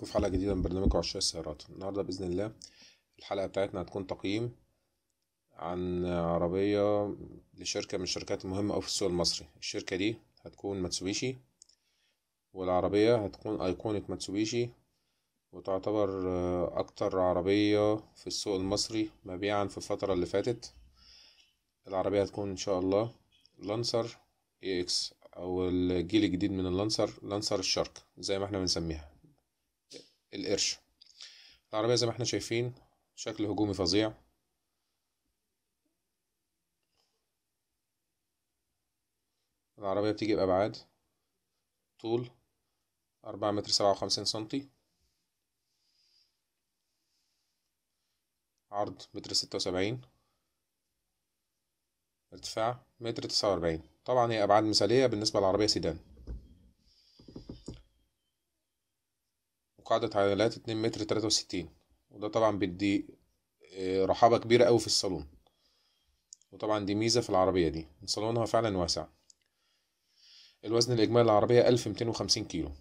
في حلقة جديدة من برنامج عشاق السيارات النهاردة بإذن الله الحلقة بتاعتنا هتكون تقييم عن عربية لشركة من الشركات المهمة أوي في السوق المصري الشركة دي هتكون ماتسوبيشي والعربية هتكون أيقونة ماتسوبيشي وتعتبر آه، أكتر عربية في السوق المصري مبيعا في الفترة اللي فاتت العربية هتكون إن شاء الله لانسر اي اكس أو الجيل الجديد من اللانسر لانسر الشارك زي ما احنا بنسميها القرش العربية زي ما احنا شايفين شكل هجومي فظيع العربية بتيجي بأبعاد طول أربعة متر سبعة وخمسين سنتي عرض متر ستة وسبعين ارتفاع متر تسعة وأربعين طبعا هي أبعاد مثالية بالنسبة للعربية سيدان وقاعدة عجلات اتنين متر تلاتة وستين وده طبعا بيدي آه، رحابة كبيرة أوي في الصالون وطبعا دي ميزة في العربية دي صالونها فعلا واسع الوزن الإجمالي للعربية ألف ميتين وخمسين كيلو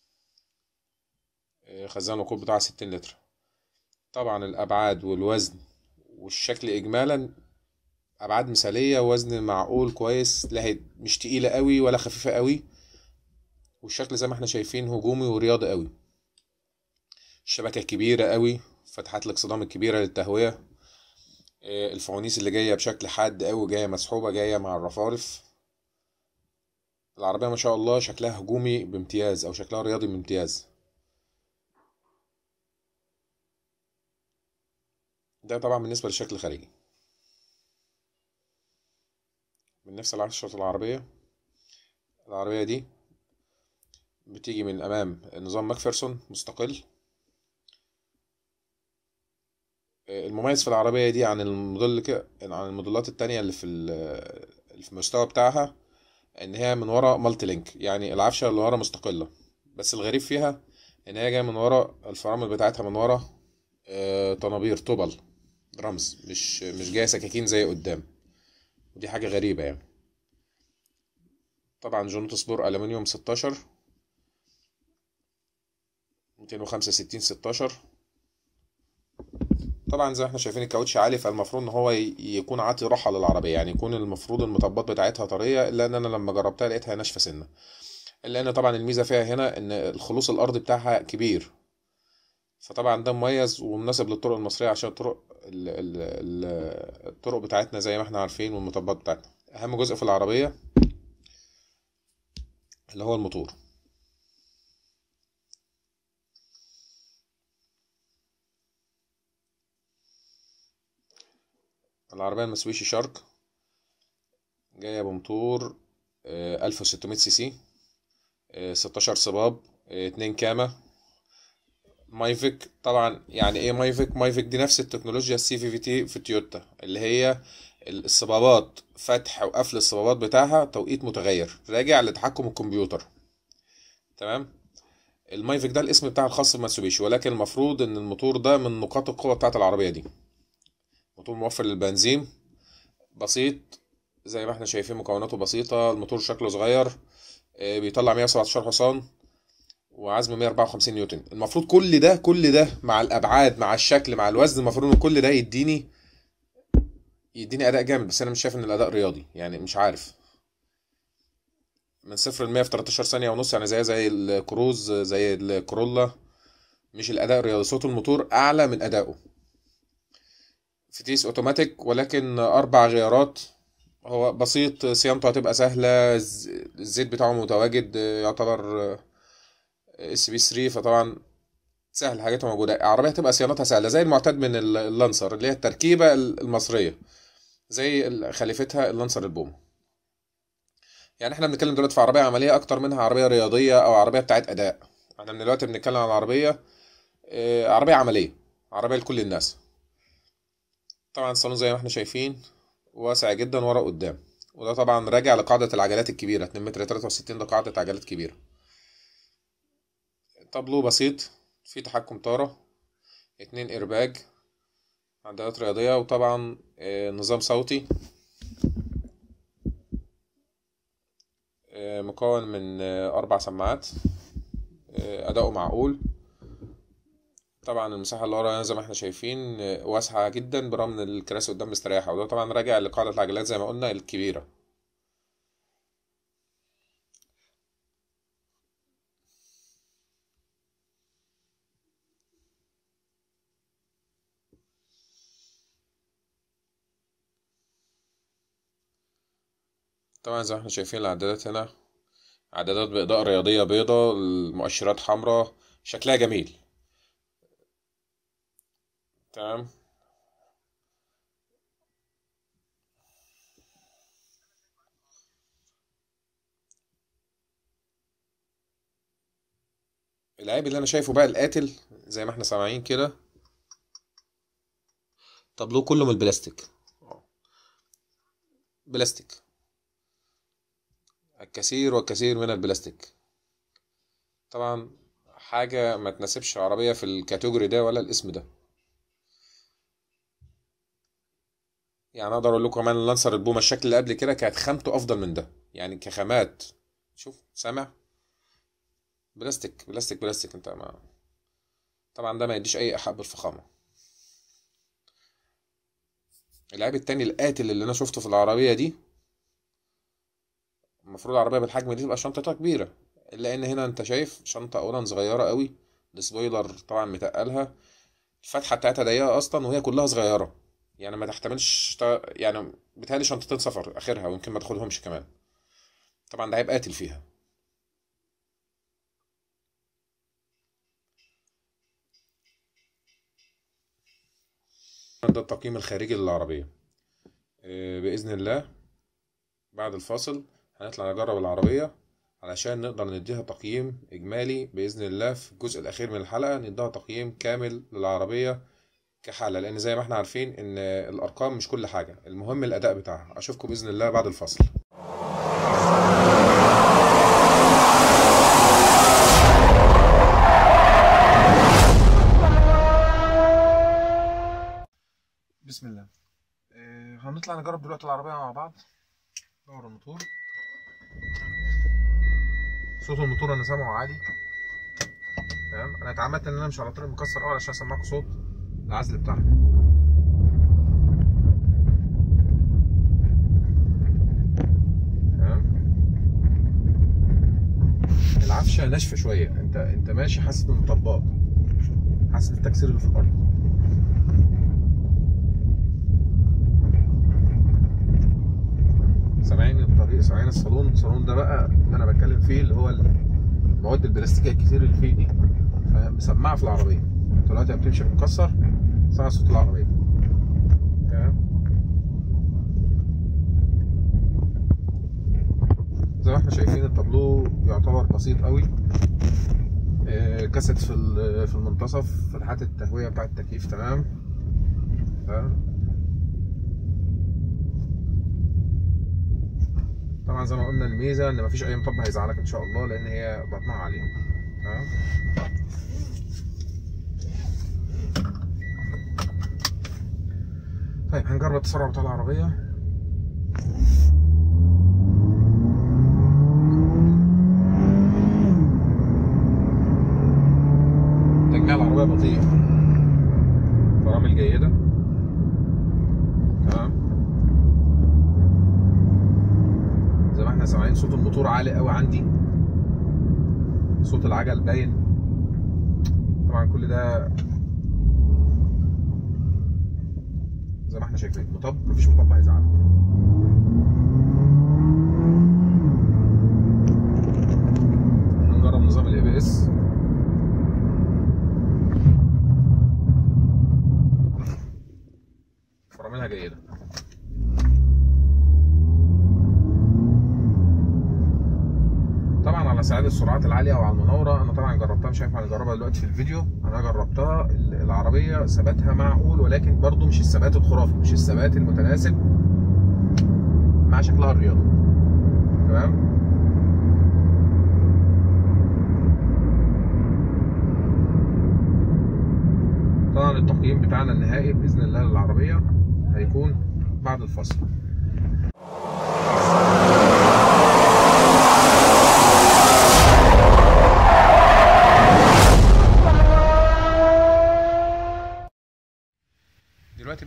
آه، خزان الوقود بتاعها ستين لتر طبعا الأبعاد والوزن والشكل إجمالا أبعاد مثالية وزن معقول كويس لا هي مش تقيلة قوي ولا خفيفة قوي والشكل زي ما احنا شايفين هجومي ورياضي قوي الشبكة كبيرة قوي فتحات الاكسدام الكبيرة للتهوية آه، الفوانيس اللي جاية بشكل حاد قوي جاية مسحوبة جاية مع الرفارف العربية ما شاء الله شكلها هجومي بامتياز أو شكلها رياضي بامتياز ده طبعا بالنسبة للشكل الخارجي من نفس العشرة العربية العربية دي بتيجي من أمام نظام ماكفيرسون مستقل آه، المميز في العربية دي عن الموديل ك- عن الموديلات التانية اللي في ال- اللي في المستوى بتاعها إن هي من ورا مالتي لينك يعني العفشة اللي ورا مستقلة بس الغريب فيها إن هي جاية من ورا الفرامل بتاعتها من ورا آه، طنابير طبل رمز مش مش جاية سكاكين زي قدام ودي حاجة غريبة يعني طبعا جنوط سبور ألمنيوم 16 265 16 طبعا زي ما احنا شايفين الكاوتش عالي فالمفروض ان هو ي- يكون عاطي راحة للعربية يعني يكون المفروض المطبات بتاعتها طرية الا ان انا لما جربتها لقيتها ناشفة سنة الا ان طبعا الميزة فيها هنا ان الخلوص الارضي بتاعها كبير فطبعا ده مميز ومناسب للطرق المصرية عشان الطرق ال ال ال الطرق بتاعتنا زي ما احنا عارفين والمطبات بتاعتنا اهم جزء في العربية اللي هو الموتور العربية المتسوبيشي شارك جاية بموتور ألف وستمية سي سي ستاشر صباب آه، اتنين كامة مايفيك طبعا يعني ايه مايفيك مايفيك دي نفس التكنولوجيا السي في في تي في تويوتا اللي هي الصبابات فتح وقفل الصبابات بتاعها توقيت متغير راجع لتحكم الكمبيوتر تمام المايفيك ده الاسم بتاع الخاص بماتسوبيشي ولكن المفروض ان الموتور ده من نقاط القوة بتاعت العربية دي موتور موفر للبنزين بسيط زي ما احنا شايفين مكوناته بسيطة الموتور شكله صغير آه، بيطلع 117 حصان وعزم 154 نيوتن المفروض كل ده كل ده مع الابعاد مع الشكل مع الوزن المفروض ان كل ده يديني يديني اداء جامد بس انا مش شايف ان الاداء رياضي يعني مش عارف من صفر ل 100 في 13 ثانية ونص يعني زي زي الكروز زي الكورولا مش الاداء الرياضي صوت الموتور اعلى من ادائه فتيس اوتوماتيك ولكن اربع غيارات هو بسيط صيانته هتبقى سهلة الز- الزيت بتاعه متواجد يعتبر اس بي 3 فطبعا سهل حاجاته موجودة العربية هتبقى صيانتها سهلة زي المعتاد من ال- اللانسر اللي هي التركيبة المصرية زي ال- خليفتها اللانسر البوم يعني احنا بنتكلم دلوقتي في عربية عملية أكتر منها عربية رياضية أو عربية بتاعت أداء احنا من دلوقتي بنتكلم عن عربية آه، عربية عملية عربية لكل الناس طبعا الصالون زي ما احنا شايفين واسع جدا ورا قدام وده طبعا راجع لقاعدة العجلات الكبيرة 2 متر 63 ده قاعدة عجلات كبيرة تابلو بسيط في تحكم طارة اتنين ايرباج عدادات رياضية وطبعا آه، نظام صوتي آه، مكون من آه، أربع سماعات آه، أداؤه معقول طبعا المساحة اللي ورا زي ما احنا شايفين واسعة جدا برغم ان الكراسي قدام مستريحة وده طبعا راجع لقاعدة العجلات زي ما قلنا الكبيرة طبعا زي ما احنا شايفين العدادات هنا عدادات بإضاءة رياضية بيضة المؤشرات حمراء شكلها جميل تمام العيب اللي انا شايفه بقى القاتل زي ما احنا سامعين كده طابلوه كله من البلاستيك بلاستيك الكثير والكثير من البلاستيك طبعا حاجة ما تناسبش عربية في الكاتيجوري ده ولا الاسم ده يعني اقدر اقول لكم كمان اللانسر البومة الشكل اللي قبل كده كانت خامته افضل من ده يعني كخامات شوف سامع بلاستيك بلاستيك بلاستيك انت ما طبعا ده ما يديش اي احق بالفخامة العيب التاني القاتل اللي انا شفته في العربية دي المفروض العربية بالحجم دي تبقى شنطتها كبيرة الا ان هنا انت شايف شنطة اولا صغيرة قوي السبويلر طبعا متقلها الفتحة بتاعتها ضيقة اصلا وهي كلها صغيرة يعني ما تحتملش تا- يعني بتهيألي شنطتين سفر اخرها ويمكن ما تاخدهمش كمان طبعا ده عيب قاتل فيها ده التقييم الخارجي للعربية آه، بإذن الله بعد الفاصل هنطلع نجرب العربية علشان نقدر نديها تقييم إجمالي بإذن الله في الجزء الأخير من الحلقة نديها تقييم كامل للعربية كحالة لأن زي ما احنا عارفين إن الأرقام مش كل حاجة المهم الأداء بتاعها أشوفكم بإذن الله بعد الفاصل بسم الله آه، هنطلع نجرب دلوقتي العربية مع بعض دور الموتور صوت الموتور انا سامعه عالي تمام انا اتعمدت ان انا امشي على طريق مكسر اول عشان اسمعكم صوت العزل بتاعها تمام العفشه ناشفه شويه انت انت ماشي حاسس بالمطبات حاسس بالتكسير اللي في الارض سامعين الطريق سامعين الصالون الصالون ده بقى اللي انا بتكلم فيه اللي هو المواد البلاستيكيه الكتير اللي فيه دي فمسمعه في العربيه دلوقتي بتمشي مكسر سامع صوت العربيه تمام زي ما احنا شايفين التابلو يعتبر بسيط قوي آه، كاسيت في ال- في المنتصف فتحات التهويه بتاع التكييف تمام تمام طبعا زي ما قلنا الميزه ان مفيش اي مطب هيزعلك ان شاء الله لان هي بطنها عاليه تمام طيب هنجرب التسرع بتاع العربيه تجميع العربيه بطيء فرامل جيده تمام زي ما احنا سامعين صوت الموتور عالي قوي عندي صوت العجل باين طبعا كل ده زي ما احنا شايفين مطب مفيش مطب هيزعلك هنجرب نظام الاي بي اس فراملها جيده طبعا على سعادة السرعات العالية او على المناورة انا طبعا جربتها مش هينفع نجربها دلوقتي في الفيديو انا جربتها ال- العربية ثباتها معقول ولكن برضو مش الثبات الخرافي مش الثبات المتناسب مع شكلها الرياضي تمام طبعا التقييم بتاعنا النهائي باذن الله للعربية هيكون بعد الفصل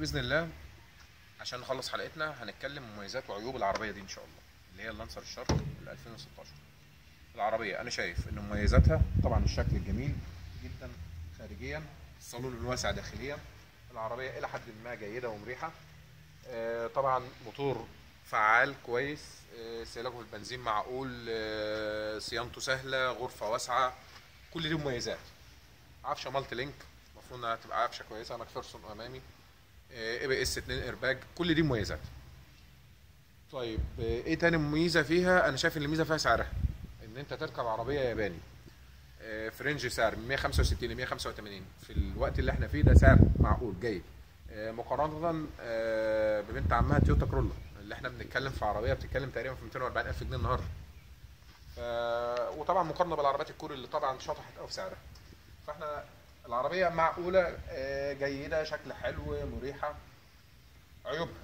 باذن الله عشان نخلص حلقتنا هنتكلم مميزات وعيوب العربيه دي ان شاء الله اللي هي اللانسر الشارك ال 2016 العربيه انا شايف ان مميزاتها طبعا الشكل الجميل جدا خارجيا الصالون الواسع داخليا العربيه الى حد ما جيده ومريحه آه، طبعا موتور فعال كويس آه، استهلاكه في البنزين معقول آه، صيانته سهله غرفه واسعه كل دي مميزات عفشه مالتي لينك المفروض انها تبقى عفشه كويسه ماكفيرسون امامي اي بي اس 2 ايرباج كل دي مميزات طيب آه، ايه تاني ميزه فيها انا شايف ان الميزه فيها سعرها ان انت تركب عربيه ياباني آه، في رينج سعر من 165 ل 185 في الوقت اللي احنا فيه ده سعر معقول جيد آه، مقارنه آه، ببنت عمها تويوتا كرولا اللي احنا بنتكلم في عربيه بتتكلم تقريبا في 240 الف جنيه النهارده ف... وطبعا مقارنه بالعربيات الكوري اللي طبعا شطحت قوي في سعرها فاحنا العربيه معقوله آه، جيده شكل حلو مريحه عيوبها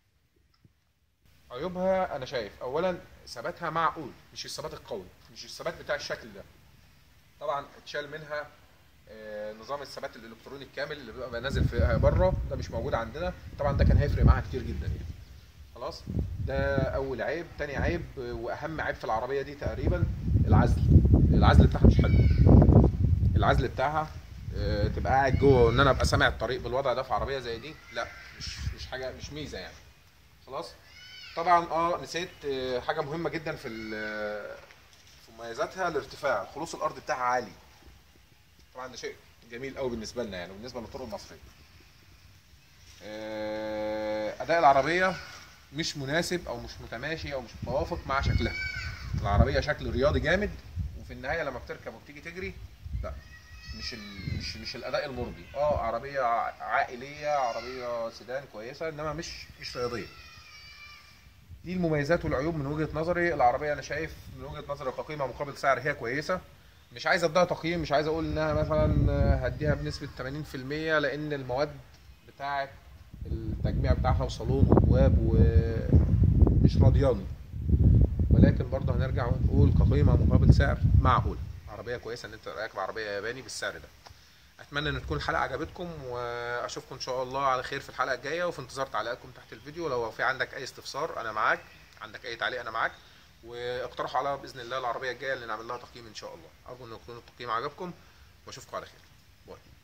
عيوبها انا شايف اولا ثباتها معقول مش الثبات القوي مش الثبات بتاع الشكل ده طبعا اتشال منها آه، نظام الثبات الالكتروني الكامل اللي بيبقى نازل في بره ده مش موجود عندنا طبعا ده كان هيفرق معاها كتير جدا يعني خلاص ده اول عيب تاني عيب آه، واهم عيب في العربيه دي تقريبا العزل العزل بتاعها مش حلو العزل بتاعها آه، تبقى قاعد جوه وان انا ابقى سامع الطريق بالوضع ده في عربيه زي دي لا مش مش حاجه مش ميزه يعني خلاص طبعا اه نسيت آه، حاجه مهمه جدا في ال- في مميزاتها الارتفاع الخلوص الارض بتاعها عالي طبعا ده شيء جميل قوي بالنسبه لنا يعني بالنسبه للطرق المصريه آه، اداء العربيه مش مناسب او مش متماشي او مش متوافق مع شكلها العربيه شكل رياضي جامد وفي النهايه لما بتركب وبتيجي تجري لا مش ال... مش مش الاداء المرضي اه عربيه ع- عائليه عربيه سيدان كويسه انما مش مش رياضيه دي المميزات والعيوب من وجهه نظري العربيه انا شايف من وجهه نظري كقيمه مقابل سعر هي كويسه مش عايز اديها تقييم مش عايز اقول انها مثلا هديها بنسبه 80% لان المواد بتاعه التجميع بتاعها وصالون وابواب ومش راضياني ولكن برضه هنرجع ونقول كقيمه مقابل سعر معقول عربيه كويسه ان انت راكب عربيه ياباني بالسعر ده اتمنى ان تكون الحلقه عجبتكم واشوفكم ان شاء الله على خير في الحلقه الجايه وفي انتظار تعليقاتكم تحت الفيديو لو في عندك اي استفسار انا معاك عندك اي تعليق انا معاك واقترحوا عليا باذن الله العربيه الجايه اللي نعمل لها تقييم ان شاء الله ارجو ان يكون التقييم عجبكم واشوفكم على خير باي